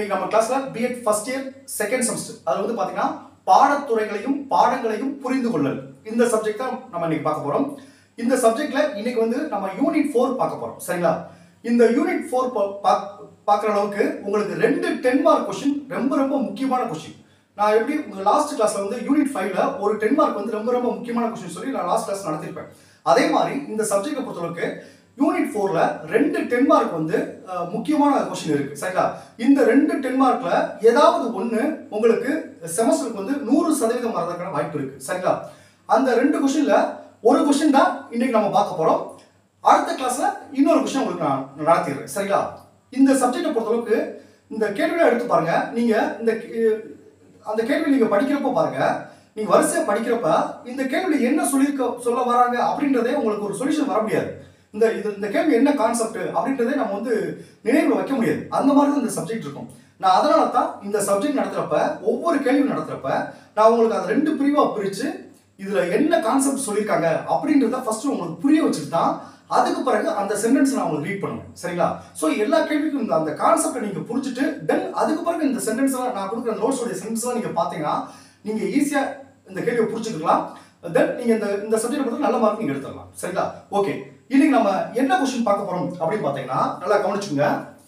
இன்னைக்கு நம்ம கிளாஸ்ல BEd first year second semester அதுல வந்து பாத்தீங்கன்னா பாடத்துறைகளையும் பாடங்களையும் புரிந்து கொள்ளல் இந்த சப்ஜெக்ட் தான் நம்ம இன்னைக்கு பார்க்க போறோம் இந்த சப்ஜெக்ட்ல இன்னைக்கு வந்து நம்ம யூனிட் ஃபோர் பார்க்க போறோம் சரிங்களா இந்த யூனிட் ஃபோர் பார்க்குற அளவுக்கு உங்களுக்கு ரெண்டு டென் மார்க் கொஸ்டின் ரொம்ப ரொம்ப முக்கியமான கொஸ்டின் நான் எப்படி உங்க லாஸ்ட் கிளாஸ்ல வந்து யூனிட் ஃபைவ்ல ஒரு டென் மார்க் வந்து ரொம்ப ரொம்ப முக்கியமான கொஸ்டின் சொல்லி நான் லாஸ்ட் கிளாஸ் நடத்திருப்பேன் அதே மாதிரி இந்த சப்ஜெக்டை பொறுத்தளவுக்கு யூனிட் ஃபோர்ல ரெண்டு டென் மார்க் வந்து அஹ், முக்கியமான கொஸ்டின் இருக்கு சரிங்களா இந்த ரெண்டு டென் மார்க்ல ஏதாவது ஒன்று உங்களுக்கு செமஸ்டருக்கு வந்து நூறு சதவீதம் வரதுக்கான வாய்ப்பு இருக்கு சரிங்களா அந்த ரெண்டு கொஸ்டின்ல ஒரு கொஸ்டின் தான் இன்னைக்கு நம்ம பார்க்க போறோம் அடுத்த கிளாஸ்ல இன்னொரு கொஸ்டின் உங்களுக்கு நான் நடத்திடுறேன் சரிங்களா இந்த சப்ஜெக்டை பொறுத்தளவுக்கு இந்த கேள்வியை எடுத்து பாருங்க நீங்க இந்த கே- அந்த கேள்வி நீங்க படிக்கிறப்ப பாருங்க நீங்க வரிசையா படிக்கிறப்ப இந்த கேள்வியில என்ன சொல்லியிருக்க சொல்ல வராங்க அப்படின்றதே உங்களுக்கு ஒரு சொல்யூஷன் வர முடியாது இந்த இது இந்த கேள்வி என்ன கான்செப்ட் அப்படின்றதே நம்ம வந்து நினைவில் வைக்க முடியாது அந்த மாதிரி தான் இந்த சப்ஜெக்ட் இருக்கும் நான் அதனால தான் இந்த சப்ஜெக்ட் நடத்துறப்ப ஒவ்வொரு கேள்வி நடத்துறப்ப நான் உங்களுக்கு அதை ரெண்டு பிரிவா பிரிச்சு இதுல என்ன கான்செப்ட் சொல்லியிருக்காங்க அப்படின்றத ஃபர்ஸ்ட் உங்களுக்கு புரிய வச்சுட்டு தான் அதுக்கு பிறகு அந்த சென்டென்ஸ் நான் உங்களுக்கு ரீட் பண்ணுவேன் சரிங்களா ஸோ எல்லா கேள்விக்கும் இந்த அந்த கான்செப்டை நீங்க புரிஞ்சுட்டு தென் அதுக்கு பிறகு இந்த சென்டென்ஸ் நான் கொடுக்குற நோட்ஸோடைய சென்டென்ஸ் எல்லாம் நீங்க பாத்தீங்கன்னா நீங்க ஈஸியா இந்த கேள்வியை புரிஞ்சுக்கலாம் தென் நீங்க இந்த இந்த சப்ஜெக்ட் பத்தி நல்ல மார்க் நீங்க எடுத்துடலாம் சரிங்களா ஓகே இன்னைக்கு நம்ம என்ன கொஸ்டின் பார்க்க போறோம் அப்படின்னு பாத்தீங்கன்னா நல்லா கவனிச்சுங்க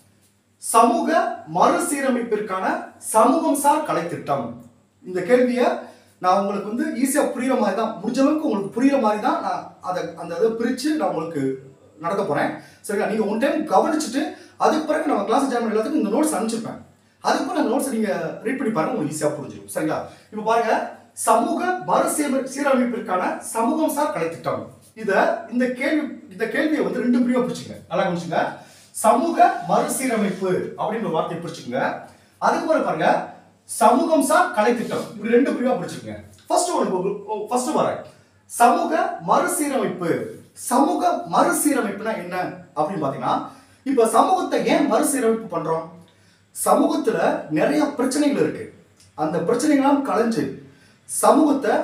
சமூக மறுசீரமைப்பிற்கான சமூகம் சார் கலைத்திட்டம் இந்த கேள்வியை நான் உங்களுக்கு வந்து ஈஸியாக புரியுற மாதிரி தான் முடிஞ்ச அளவுக்கு உங்களுக்கு புரியுற மாதிரி தான் நான் அதை அந்த இதை பிரித்து நான் உங்களுக்கு நடத்த போகிறேன் சரிங்களா நீங்கள் ஒன் டைம் கவனிச்சுட்டு அதுக்கு பிறகு நம்ம கிளாஸ் ஜாயின் பண்ண எல்லாத்துக்கும் இந்த நோட்ஸ் அனுப்பிச்சிருப்பேன் அதுக்கு பிறகு அந்த நோட்ஸ் நீங்கள் ரீட் பண்ணி பாருங்க உங்களுக்கு ஈஸியாக புரிஞ்சிடும் சரிங்களா இப்போ பாருங்க சமூக மறுசீர சீரமைப்பிற்கான சமூகம் சார் கலைத்திட்டம் இதை இந்த கேள்வி இந்த கேள்வியை வந்து ரெண்டு பிரிவாக பிரிச்சுங்க நல்லா கவனிச்சுங்க சமூக மறுசீரமைப்பு அப்படின்னு ஒரு வார்த்தையை பிரிச்சுக்கோங்க அதுக்கு பிறகு பாருங்க சமூகம் சார் கலைத்திட்டம் இப்படி ரெண்டு பிரிவா பிரிச்சுக்கோங்க ஃபர்ஸ்ட் ஒரு ஃபர்ஸ்ட் வரேன் சமூக மறுசீரமைப்பு சமூக மறுசீரமைப்புனா என்ன அப்படின்னு பாத்தீங்கன்னா இப்ப சமூகத்தை ஏன் மறுசீரமைப்பு பண்றோம் சமூகத்துல நிறைய பிரச்சனைகள் இருக்கு அந்த பிரச்சனைகளாம் களைஞ்சு சமூகத்தை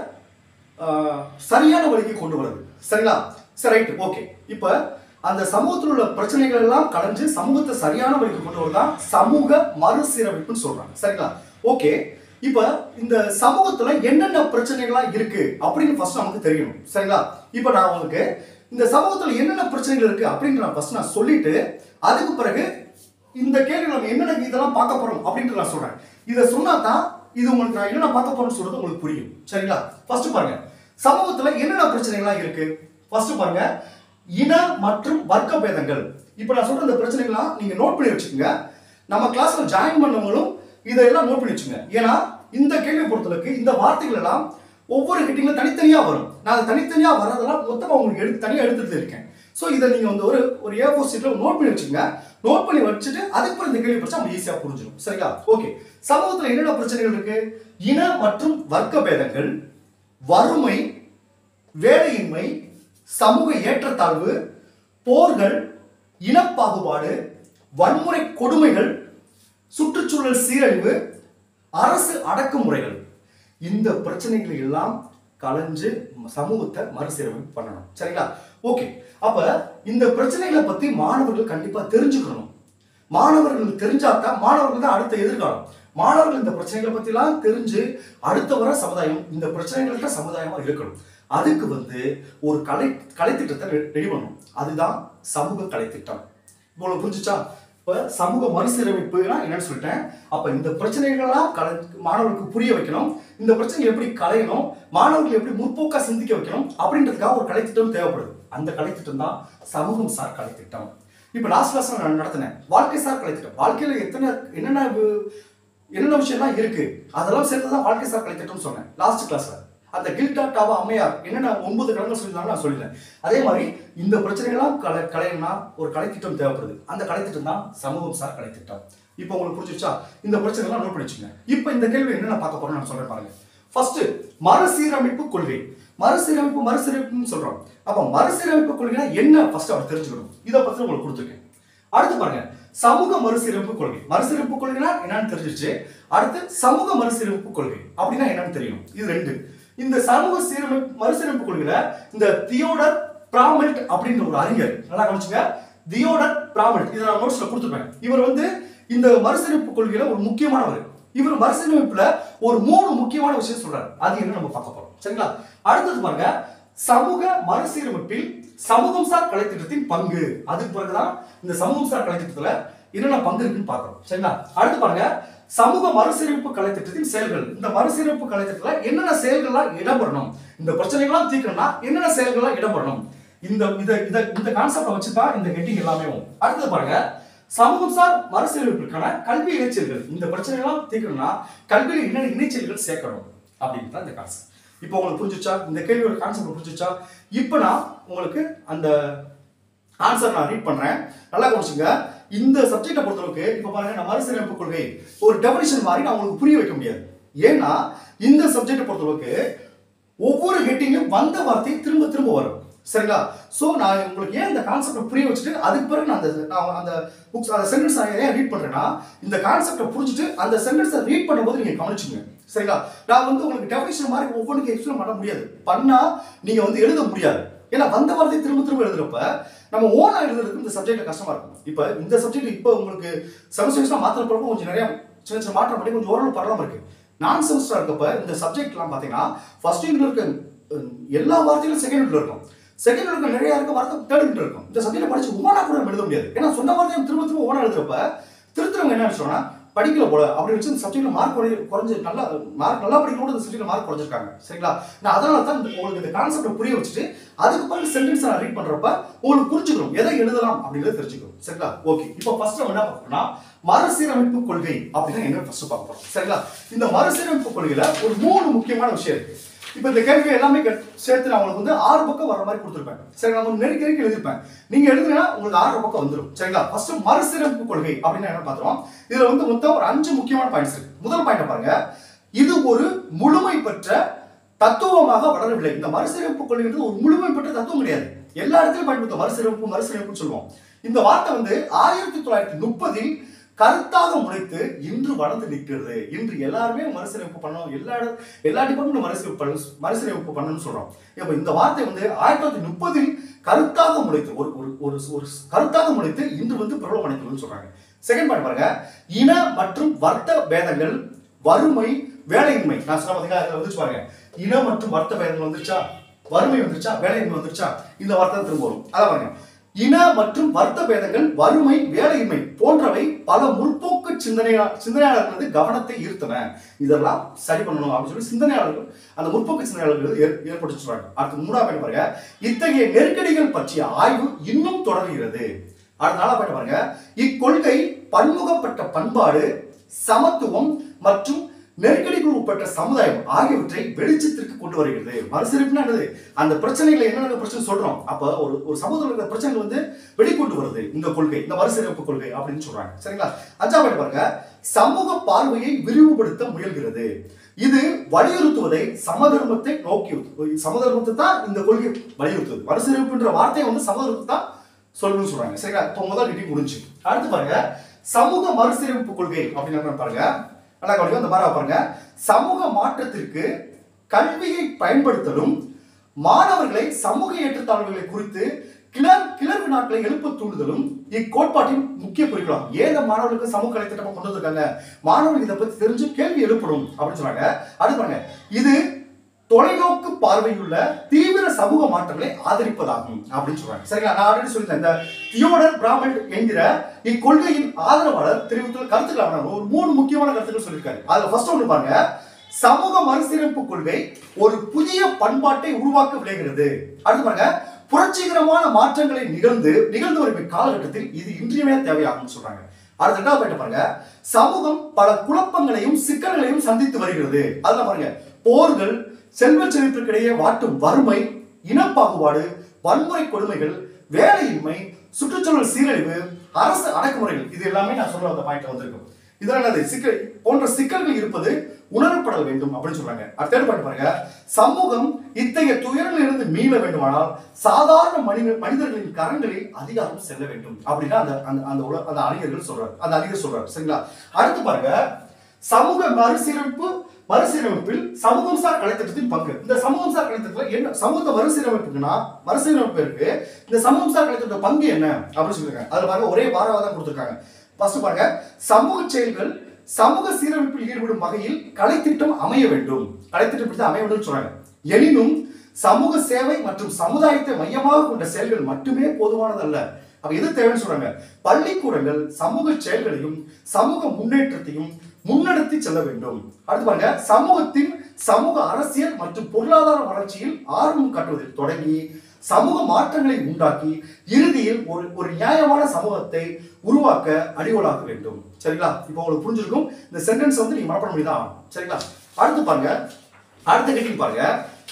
ஆஹ், சரியான வழிக்கு கொண்டு வருது சரிங்களா சரி ரைட் ஓகே இப்ப அந்த சமூகத்தில் உள்ள பிரச்சனைகள் எல்லாம் களைஞ்சு சமூகத்தை சரியான வழிக்கு கொண்டு வரதான் சமூக மறுசீரமைப்புன்னு சொல்றாங்க சரிங்களா ஓகே இப்ப இந்த சமூகத்துல என்னென்ன பிரச்சனைகள்லாம் இருக்கு அப்படின்னு ஃபர்ஸ்ட் நமக்கு தெரியணும் சரிங்களா இப்ப நான் உங்களுக்கு இந்த சமூகத்துல என்னென்ன பிரச்சனைகள் இருக்கு அப்படின்னு நான் ஃபர்ஸ்ட் நான் சொல்லிட்டு அதுக்கு பிறகு இந்த கேள்வி நம்ம என்னென்ன இதெல்லாம் பார்க்க போறோம் அப்படின்ட்டு நான் சொல்றேன் இதை சொன்னா தான் இது உங்களுக்கு நான் என்னென்ன பார்க்க போறோம்னு சொல்றது உங்களுக்கு புரியும் சரிங்களா ஃபர்ஸ்ட் பாருங்க சமூகத்துல என்னென்ன பிரச்சனைகள்லாம் இருக்கு ஃபர்ஸ்ட் பாருங்க இன மற்றும் வர்க்க பேதங்கள் இப்போ நான் சொல்ற இந்த பிரச்சனைகள்லாம் நீங்க நோட் பண்ணி வச்சுக்கோங்க நம்ம கிளாஸ்ல ஜாயின் பண்ணவங்களும் இதெல்லாம் நோட் பண்ணி வச்சுங்க ஏன்னா இந்த கேள்வி பொறுத்தளவுக்கு இந்த வார்த்தைகள் எல்லாம் ஒவ்வொரு ஹெட்டிங்ல தனித்தனியா வரும் நான் அது தனித்தனியா வர்றதெல்லாம் மொத்தமா உங்களுக்கு எடுத்து தனியா எடுத்துட்டு இருக்கேன் ஸோ இதை நீங்க வந்து ஒரு ஒரு ஏ ஃபோர் சீட்ல நோட் பண்ணி வச்சுங்க நோட் பண்ணி வச்சுட்டு அதுக்கப்புறம் இந்த கேள்வி படிச்சா உங்களுக்கு ஈஸியா புரிஞ்சிடும் சரிங்களா ஓகே சமூகத்துல என்னென்ன பிரச்சனைகள் இருக்கு இன மற்றும் வர்க்க பேதங்கள் வறுமை வேலையின்மை சமூக ஏற்றத்தாழ்வு போர்கள் இனப்பாகுபாடு வன்முறை கொடுமைகள் சுற்றுச்சூழல் சீரழிவு அரசு அடக்குமுறைகள் இந்த பிரச்சனைகளை எல்லாம் களைஞ்சு சமூகத்தை மறுசீரமைப்பு பண்ணணும் சரிங்களா ஓகே அப்ப இந்த பிரச்சனைகளை பத்தி மாணவர்கள் கண்டிப்பா தெரிஞ்சுக்கணும் மாணவர்கள் தெரிஞ்சாதான் மாணவர்கள் தான் அடுத்த எதிர்காலம் மாணவர்கள் இந்த பிரச்சனைகளை பத்திலாம் தெரிஞ்சு அடுத்த வர சமுதாயம் இந்த பிரச்சனைகள்ட்ட சமுதாயமா இருக்கணும் அதுக்கு வந்து ஒரு கலை கலைத்திட்டத்தை ரெடி பண்ணணும் அதுதான் சமூக கலைத்திட்டம் இப்போ உங்களுக்கு புரிஞ்சுச்சா இப்போ சமூக மறுசீரமைப்புனா என்னன்னு சொல்லிட்டேன் அப்ப இந்த பிரச்சனைகள்லாம் கலை மாணவர்களுக்கு புரிய வைக்கணும் இந்த பிரச்சனைகள் எப்படி களையணும் மாணவர்கள் எப்படி முற்போக்கா சிந்திக்க வைக்கணும் அப்படின்றதுக்காக ஒரு கலைத்திட்டம் தேவைப்படுது அந்த கலைத்திட்டம் தான் சமூகம் சார் கலைத்திட்டம் இப்போ லாஸ்ட் கிளாஸ் நான் நடத்தினேன் வாழ்க்கை சார் கலைத்திட்டம் வாழ்க்கையில எத்தனை என்னென்ன வி- என்னென்ன விஷயம்லாம் இருக்கு அதெல்லாம் சேர்த்து தான் வாழ்க்கை சார் கலைத்திட்டம் சொன்னேன் லாஸ்ட் கிளாஸ்ல அந்த கில்டா டாவா அம்மையார் என்னென்ன ஒன்பது கடன்கள் சொல்லியிருந்தாங்க நான் சொல்லிட்டேன் அதே மாதிரி இந்த பிரச்சனைகள்லாம் கலை கலையணும்னா ஒரு கலைத்திட்டம் தேவைப்படுது அந்த கலைத்திட்டம் தான் சமூகம் சார் கலைத்திட்டம் இப்போ உங்களுக்கு புரிஞ்சிருச்சா இந்த பிரச்சனைலாம் நோட் பண்ணி வச்சுங்க இப்போ இந்த கேள்வி என்னென்ன பார்க்க போறோம் நான் சொல்றேன் பாருங்க ஃபர்ஸ்ட் மறுசீரமைப்பு கொள்கை மறுசீரமைப்பு மறுசீரமைப்புன்னு சொல்றோம் அப்ப மறுசீரமைப்பு கொள்கைனா என்ன ஃபர்ஸ்ட் அவர் தெரிஞ்சுக்கணும் இதை பத்தி உங்களுக்கு கொடுத்துருக்கேன் அடுத்து பாருங்க சமூக மறுசீரமைப்பு கொள்கை மறுசீரமைப்பு கொள்கைனா என்னன்னு தெரிஞ்சிருச்சு அடுத்து சமூக மறுசீரமைப்பு கொள்கை அப்படின்னா என்னன்னு தெரியும் இது ரெண்டு இந்த சமூக சீரமைப்பு மறுசீரமைப்பு கொள்கையில இந்த தியோடர் பிராமெல்ட் அப்படின்ற ஒரு அறிஞர் நல்லா கவனிச்சுங்க தியோடர் பிராமெல்ட் இதை நான் நோட்ஸ்ல கொடுத்துருப்பேன் இவர் வந்து இந்த மறுசீரமைப்பு கொள்கையில ஒரு முக்கியமானவர் இவர் மறுசீரமைப்புல ஒரு மூணு முக்கியமான விஷயம் சொல்றாரு அது என்ன நம்ம பார்க்க போறோம் சரிங்களா அடுத்தது பாருங்க சமூக மறுசீரமைப்பில் சமூகம் சார் கலைத்திட்டத்தின் பங்கு அதுக்கு பிறகுதான் இந்த சமூகம் சார் கலைத்திட்டத்துல என்னென்ன பங்கு இருக்குன்னு பார்க்கறோம் சரிங்களா அடுத்து பாருங்க சமூக மறுசீரமைப்பு கலைத்திட்டத்தின் செயல்கள் இந்த மறுசீரமைப்பு கலைத்திட்டத்துல என்னென்ன செயல்கள்லாம் இடம்பெறணும் இந்த பிரச்சனைகள்லாம் தீர்க்கணும்னா என்னென்ன செயல்கள்லாம் இடம்பெறணும் இந்த இத இத இந்த கான்செப்டை வச்சு தான் இந்த ஹெட்டிங் எல்லாமே வரும். அடுத்தது பாருங்க சமூகம் சார் மறுசீரமைப்பிற்கான கல்வி இணைச்சல்கள் இந்த பிரச்சனைகள்லாம் தீர்க்கணும்னா கல்வியில் என்னென்ன இணைச்சல்கள் சேர்க்கணும் அப்படின்னு தான் இந்த கான்செப்ட் இப்போ உங்களுக்கு புரிஞ்சுச்சா இந்த கேள்வியோட கான்செப்ட் புரிஞ்சுச்சா இப்போ நான் உங்களுக்கு அந்த ஆன்சர் நான் ரீட் பண்றேன் நல்லா கவனிச்சுங்க இந்த சப்ஜெக்டை பொறுத்தளவுக்கு இப்போ பாருங்க நான் மறுசீரமைப்பு கொள்கை ஒரு டெபினிஷன் மாதிரி நான் உங்களுக்கு புரிய வைக்க முடியாது ஏன்னா இந்த சப்ஜெக்டை பொறுத்தளவுக்கு ஒவ்வொரு ஹெட்டிங்கும் வந்த வார்த்தை திரும்ப திரும்ப வரும் சரிங்களா ஸோ நான் உங்களுக்கு ஏன் இந்த கான்செப்டை புரிய வச்சுட்டு அதுக்கு பிறகு நான் அந்த நான் அந்த புக்ஸ் அந்த சென்டென்ஸ் நான் ஏன் ரீட் பண்றேன்னா இந்த கான்செப்டை புரிஞ்சுட்டு அந்த சென்டென்ஸை ரீட் பண்ணும்போது நீங்க கவனிச்சுங்க சரிங்களா நான் வந்து உங்களுக்கு டெஃபினேஷன் மாதிரி ஒவ்வொன்றுக்கும் எக்ஸ்பிளைன் பண்ண முடியாது பண்ணா நீங்க வந்து எழுத முடியாது ஏன்னா வந்த வார்த்தை திரும்ப திரும்ப எழுதுறப்ப நம்ம ஓனா எழுதுறதுக்கு இந்த சப்ஜெக்ட்ல கஷ்டமா இருக்கும் இப்போ இந்த சப்ஜெக்ட் இப்போ உங்களுக்கு செமஸ்டர்ஸ்லாம் மாத்திரப்போ கொஞ்சம் நிறைய சின்ன சின்ன மாற்றம் பண்ணி கொஞ்சம் ஓரளவு பரவாம இருக்கு நான் செமஸ்டர் இருக்கப்ப இந்த சப்ஜெக்ட்லாம் பார்த்தீங்கன்னா ஃபர்ஸ்ட் யூனிட்ல இருக்க அஹ், எல்லா வார்த்தைகளும் செகண்ட் யூனிட்ல இருக்கும் செகண்ட் யூனிட்ல நிறைய இருக்க வார்த்தை தேர்ட் யூனிட்ல இருக்கும் இந்த சப்ஜெக்ட் படிச்சு ஓனா கூட நம்ம எழுத முடியாது ஏன்னா சொன்ன வார்த்தையை திரும்ப திரும்ப ஓனா எழுதுறப்ப திருத்தவங்க என்ன சொன்னா படிக்கல போல அப்படி வச்சு இந்த சப்ஜெக்ட்ல மார்க் குறைஞ்சு நல்லா மார்க் நல்லா படிக்கணும் இந்த சப்ஜெக்ட்ல மார்க் குறைஞ்சிருக்காங்க சரிங்களா நான் அதனால தான் இந்த- உங்களுக்கு இந்த கான்செப்டை புரிய வச்சுட்டு அதுக்கு பிறகு சென்டென்ஸ் நான் ரீட் பண்றப்ப உங்களுக்கு புரிஞ்சுக்கணும் எதை எழுதலாம் அப்படிங்கறத தெரிஞ்சுக்கணும் சரிங்களா ஓகே இப்போ ஃபர்ஸ்ட் நம்ம என்ன பார்க்கணும்னா மறுசீரமைப்பு கொள்கை அப்படின்னா என்ன ஃபர்ஸ்ட் பார்க்க போறோம் சரிங்களா இந்த மறுசீரமைப்பு கொள்கையில ஒரு மூணு முக்கியமான விஷயம் இருக்கு இப்போ இந்த கேள்வி எல்லாமே கே- சேர்த்து நான் உங்களுக்கு வந்து ஆறு பக்கம் வர மாதிரி கொடுத்துருப்பேன் சரி நான் உங்களுக்கு நெருக்கி நெருக்கி எழுதிருப்பேன் நீங்க எழுதுனா உங்களுக்கு ஆறு பக்கம் வந்துடும் சரிங்களா ஃபர்ஸ்ட் மறுசீரமைப்பு கொள்கை அப்படின்னா என்ன பார்த்துருவோம் இதுல வந்து மொத்தம் ஒரு அஞ்சு முக்கியமான பாயிண்ட்ஸ் இருக்கு முதல் பாயிண்ட் பாருங்க இது ஒரு முழுமை பெற்ற தத்துவமாக வளரவில்லை இந்த மறுசீரமைப்பு கொள்கைன்றது ஒரு முழுமை பெற்ற தத்துவம் கிடையாது எல்லா இடத்துலயும் பயன்படுத்த மறுசீரமைப்பு மறுசீரமைப்புன்னு சொல்லுவோம் இந்த வார்த்தை வந்து ஆயிரத்தி தொள்ளாயிரத்தி முப்பதில் கருத்தாக முளைத்து இன்று வளர்ந்து நிற்கிறது இன்று எல்லாருமே மறுசீரமைப்பு பண்ணணும் எல்லா இட எல்லா டிபார்ட்மெண்ட் மறுசீரமைப்பு பண்ணணும் மறுசீரமைப்பு பண்ணணும்னு சொல்றோம் இப்போ இந்த வார்த்தை வந்து ஆயிரத்தி தொள்ளாயிரத்தி முப்பதில் கருத்தாக முளைத்து ஒரு ஒரு ஒரு ஒரு கருத்தாக முளைத்து இன்று வந்து பிரபலம் அடைத்துள்ளதுன்னு சொல்றாங்க செகண்ட் பாயிண்ட் பாருங்க இன மற்றும் வர்த்த பேதங்கள் வறுமை வேலையின்மை நான் சொன்ன பாத்தீங்களா இதுல வந்துச்சு பாருங்க இன மற்றும் வர்த்த பேதங்கள் வந்துருச்சா வறுமை வந்துருச்சா வேலையின்மை வந்துருச்சா இந்த வார்த்தை திரும்ப வரும் அதான் பாருங்க இன மற்றும் வர்த்த பேதங்கள் வறுமை வேலையின்மை போன்றவை பல முற்போக்கு சிந்தனையா சிந்தனையாளர்களது கவனத்தை ஈர்த்தன இதெல்லாம் சரி பண்ணணும் அப்படின்னு சொல்லி சிந்தனையாளர்கள் அந்த முற்போக்கு சிந்தனையாளர்கள் ஏற்- ஏற்படுத்தி சொல்றாங்க அடுத்து மூணாவது பாயிண்ட் பாருங்க இத்தகைய நெருக்கடிகள் பற்றிய ஆய்வு இன்னும் தொடர்கிறது அடுத்த நாளா பாயிண்ட் பாருங்க இக்கொள்கை பன்முகப்பட்ட பண்பாடு சமத்துவம் மற்றும் நெருக்கடிக்குள் உட்பட்ட சமுதாயம் ஆகியவற்றை வெளிச்சத்திற்கு கொண்டு வருகிறது மறுசீரமைப்புனா என்னது அந்த பிரச்சனைகளை என்னென்ன பிரச்சனை சொல்றோம் அப்ப ஒரு ஒரு சமூகத்தில் இருக்கிற பிரச்சனைகள் வந்து வெளிக்கொண்டு வருது இந்த கொள்கை இந்த மறுசீரமைப்பு கொள்கை அப்படின்னு சொல்றாங்க சரிங்களா அஞ்சாம் பாயிண்ட் பாருங்க சமூக பார்வையை விரிவுபடுத்த முயல்கிறது இது வலியுறுத்துவதை சமதர்மத்தை நோக்கி சமதர்மத்தை தான் இந்த கொள்கை வலியுறுத்துது மறுசீரமைப்புன்ற வார்த்தையை வந்து சமதர்மத்தை தான் சொல்லணும்னு சொல்றாங்க சரிங்களா இப்போ முதல் மீட்டிங் முடிஞ்சு அடுத்து பாருங்க சமூக மறுசீரமைப்பு கொள்கை அப்படின்னு என்ன பாருங்க நல்லா கவனிங்க அந்த மாதிரி பாருங்க சமூக மாற்றத்திற்கு கல்வியை பயன்படுத்தலும் மாணவர்களை சமூக ஏற்றத்தாழ்வுகளை குறித்து கிளர் கிளர்வு நாட்களை எழுப்ப தூண்டுதலும் இக்கோட்பாட்டின் முக்கிய குறிக்கலாம் ஏன் இந்த மாணவர்களுக்கு சமூக கலை திட்டமா கொண்டு வந்திருக்காங்க மாணவர்கள் இதை பத்தி தெரிஞ்சு கேள்வி எழுப்பணும் அப்படின்னு சொல்றாங்க அடுத்து பாருங்க இது தொலைநோக்கு பார்வையுள்ள தீவிர சமூக மாற்றங்களை ஆதரிப்பதாகும் அப்படின்னு சொல்றாங்க சரிங்களா நான் ஆல்ரெடி சொல்லிட்டேன் இந்த தியோடர் பிராமண்ட் என்கிற இக்கொள்கையின் ஆதரவாளர் தெரிவித்துள்ள கருத்துக்கள் அவர் ஒரு மூணு முக்கியமான கருத்துக்கள் சொல்லியிருக்காரு அதுல ஃபர்ஸ்ட் ஒன்று பாருங்க சமூக மறுசீரமைப்பு கொள்கை ஒரு புதிய பண்பாட்டை உருவாக்க விளைகிறது அடுத்து பாருங்க புரட்சிகரமான மாற்றங்களை நிகழ்ந்து நிகழ்ந்து வரும் காலகட்டத்தில் இது இன்றியமையா தேவையாகும்னு சொல்றாங்க அடுத்து ரெண்டாவது பாயிண்ட் பாருங்க சமூகம் பல குழப்பங்களையும் சிக்கல்களையும் சந்தித்து வருகிறது அதுல பாருங்க போர்கள் செல்வ செழிப்பிற்கிடையே வாட்டும் வறுமை இனப்பாகுபாடு வன்முறை கொடுமைகள் வேலையின்மை சுற்றுச்சூழல் சீரழிவு அரசு அடக்குமுறைகள் இது எல்லாமே நான் சொல்ற அந்த பாயிண்ட் வந்திருக்கும் இதெல்லாம் என்னது சிக்கல் போன்ற சிக்கல்கள் இருப்பது உணரப்பட வேண்டும் அப்படின்னு சொல்றாங்க அடுத்த பாயிண்ட் பாருங்க சமூகம் இத்தகைய துயரில் இருந்து மீள வேண்டுமானால் சாதாரண மனித மனிதர்களின் கரங்களில் அதிகாரம் செல்ல வேண்டும் அப்படின்னா அந்த அந்த அந்த உல- அந்த அறிஞர்கள் சொல்றாரு அந்த அறிஞர் சொல்றாரு சரிங்களா அடுத்து பாருங்க சமூக மறுசீரமைப்பு மறுசீரமைப்பில் சமூகம் சார் கலைத்திட்டத்தின் பங்கு இந்த சமூகம் சார் கலைத்திட்டத்தில் என்ன சமூக மறுசீரமைப்புக்குன்னா மறுசீரமைப்பு இருக்கு இந்த சமூகம் சார் கலைத்திட்ட பங்கு என்ன அப்படின்னு சொல்லிருக்காங்க அதுல பாருங்க ஒரே பாரவாதம் கொடுத்திருக்காங்க ஃபர்ஸ்ட் பாருங்க சமூக செயல்கள் சமூக சீரமைப்பில் ஈடுபடும் வகையில் கலைத்திட்டம் அமைய வேண்டும் கலைத்திட்டம் இப்படி தான் அமைய வேண்டும் சொல்றாங்க எனினும் சமூக சேவை மற்றும் சமுதாயத்தை மையமாக கொண்ட செயல்கள் மட்டுமே போதுமானதல்ல அப்ப எது தேவைன்னு சொல்றாங்க பள்ளிக்கூடங்கள் சமூக செயல்களையும் சமூக முன்னேற்றத்தையும் முன்னெடுத்து செல்ல வேண்டும் அடுத்து பாருங்க சமூகத்தின் சமூக அரசியல் மற்றும் பொருளாதார வளர்ச்சியில் ஆர்வம் காட்டுவதில் தொடங்கி சமூக மாற்றங்களை உண்டாக்கி இறுதியில் ஒரு ஒரு நியாயமான சமூகத்தை உருவாக்க அடிகோலாக வேண்டும் சரிங்களா இப்போ உங்களுக்கு புரிஞ்சிருக்கும் இந்த சென்டென்ஸ் வந்து நீங்க மனப்பாடம் பண்ணி தான் ஆகணும் சரிங்களா அடுத்து பாருங்க அடுத்த கேட்டிங் பாருங்க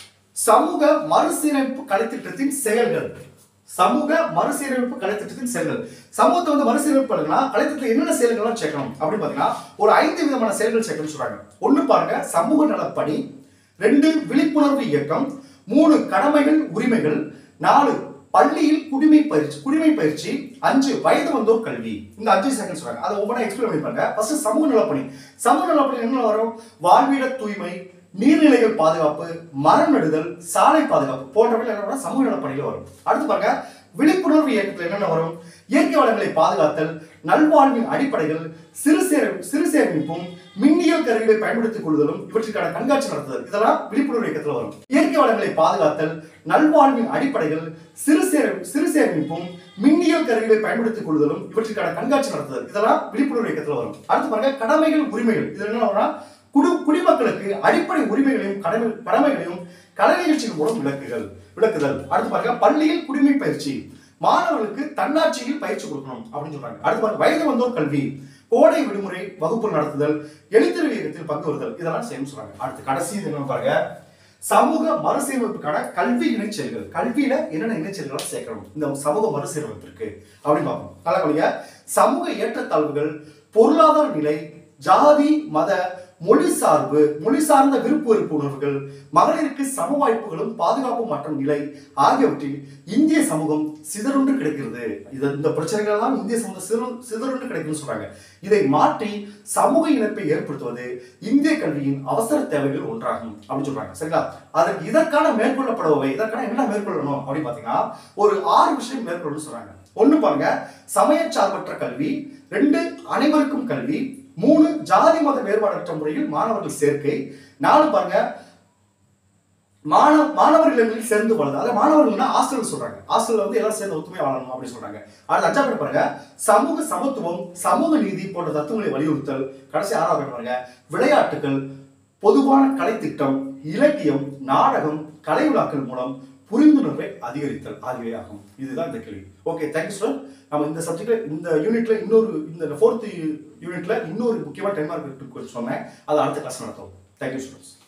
சமூக மறுசீரமைப்பு கலைத்திட்டத்தின் செயல்கள் சமூக மறுசீரமைப்பு கலைத்திட்டத்தின் செயல்கள் சமூகத்தை வந்து மறுசீரமைப்பு பண்ணுங்கன்னா கலைத்திட்டத்தில் என்னென்ன செயல்கள்லாம் சேர்க்கணும் அப்படின்னு பார்த்தீங்கன்னா ஒரு ஐந்து விதமான செயல்கள் சேர்க்கணும்னு சொல்றாங்க ஒன்று பாருங்க சமூக நலப்பணி ரெண்டு விழிப்புணர்வு இயக்கம் மூணு கடமைகள் உரிமைகள் நாலு பள்ளியில் குடிமை பயிற்சி குடிமை பயிற்சி அஞ்சு வயது வந்தோர் கல்வி இந்த அஞ்சு செகண்ட் சொல்றாங்க அதை ஒவ்வொன்றா எக்ஸ்பிளைன் பண்ணி பாருங்க ஃபர்ஸ்ட் சமூக நலப்பணி சமூக நலப்பணி என்ன வரும் வாழ்விட தூய்மை நீர்நிலைகள் பாதுகாப்பு மரம் நடுதல் சாலை பாதுகாப்பு போன்றவை என்ன சமூக நலப்பணியில் வரும் அடுத்து பாருங்க விழிப்புணர்வு இயக்கத்தில் என்னென்ன வரும் இயற்கை வளங்களை பாதுகாத்தல் நல்வாழ்வின் அடிப்படைகள் சிறு சேர சிறு சேமிப்பும் மின்னியல் கருவிகளை பயன்படுத்திக் கொள்ளுதலும் இவற்றுக்கான கண்காட்சி நடத்துதல் இதெல்லாம் விழிப்புணர்வு இயக்கத்தில் வரும் இயற்கை வளங்களை பாதுகாத்தல் நல்வாழ்வின் அடிப்படைகள் சிறு சேர சிறு சேமிப்பும் மின்னியல் கருவிகளை பயன்படுத்திக் கொள்ளுதலும் இவற்றுக்கான கண்காட்சி நடத்துதல் இதெல்லாம் விழிப்புணர்வு இயக்கத்தில் வரும் அடுத்து பாருங்க கடமைகள் உரிமைகள் இது என்ன வரும்னா குடி குடிமக்களுக்கு அடிப்படை உரிமைகளையும் கடமை கடமைகளையும் கலை நிகழ்ச்சிகள் மூலம் விளக்குகள் விளக்குதல் அடுத்து பாருங்க பள்ளியில் குடிமை பயிற்சி மாணவர்களுக்கு தன்னாட்சியில் பயிற்சி கொடுக்கணும் அப்படின்னு சொல்றாங்க அடுத்து பாருங்க வயது வந்தோர் கல்வி கோடை விடுமுறை வகுப்பு நடத்துதல் எழுத்தறிவு இயக்கத்தில் பங்கு வருதல் இதெல்லாம் செய்யணும் சொல்றாங்க அடுத்து கடைசி இது என்ன பாருங்க சமூக மறுசீரமைப்புக்கான கல்வி இணைச்செயல்கள் கல்வியில என்னென்ன இணைச்செயல்களை சேர்க்கணும் இந்த சமூக மறுசீரமைப்பிற்கு அப்படின்னு பார்ப்போம் நல்லா கவனிங்க சமூக ஏற்றத்தாழ்வுகள் பொருளாதார நிலை ஜாதி மத மொழி சார்பு மொழி சார்ந்த விருப்ப வெறுப்பு உணர்வுகள் மகளிருக்கு சம வாய்ப்புகளும் பாதுகாப்பு மற்றும் நிலை ஆகியவற்றில் இந்திய சமூகம் சிதறுண்டு கிடக்கிறது இது இந்த பிரச்சனைகள் எல்லாம் இந்திய சமூகம் சிதறு சிதறுண்டு கிடைக்குதுன்னு சொல்றாங்க இதை மாற்றி சமூக இணைப்பை ஏற்படுத்துவது இந்திய கல்வியின் அவசர தேவைகள் ஒன்றாகும் அப்படின்னு சொல்றாங்க சரிங்களா அதற்கு இதற்கான மேற்கொள்ளப்படுபவை இதற்கான என்ன மேற்கொள்ளணும் அப்படின்னு பாத்தீங்கன்னா ஒரு ஆறு விஷயம் மேற்கொள்ளணும்னு சொல்றாங்க ஒண்ணு பாருங்க சமயச்சார்பற்ற கல்வி ரெண்டு அனைவருக்கும் கல்வி மூணு ஜாதி மத வேறுபாடற்ற முறையில் மாணவர்கள் சேர்க்கை நாலு பாருங்க மாணவ மாணவர்கள் சேர்ந்து வளருது அதாவது மாணவர்கள்னா ஹாஸ்டல் சொல்றாங்க ஹாஸ்டல்ல வந்து எல்லாரும் சேர்ந்து ஒத்துமையா வாழணும் அப்படின்னு சொல்றாங்க அடுத்து அஞ்சாவது பாருங்க சமூக சமத்துவம் சமூக நீதி போன்ற தத்துவங்களை வலியுறுத்தல் கடைசி ஆறாவது பாருங்க விளையாட்டுகள் பொதுவான கலைத்திட்டம் இலக்கியம் நாடகம் கலை விழாக்கள் மூலம் புரிந்துணர்வை அதிகரித்தல் ஆகியவை ஆகும் இதுதான் இந்த கேள்வி ஓகே தேங்க்யூ சார் நம்ம இந்த சப்ஜெக்ட்ல இந்த யூனிட்ல இன்னொரு இந்த ஃபோர்த் யூனிட்ல இன்னொரு முக்கியமான டைம் மார்க் சொன்னேன் அதை அடுத்த கிளாஸ் நடத்துவோம் தேங்க்யூ ஸ்டூடெண்ட்ஸ்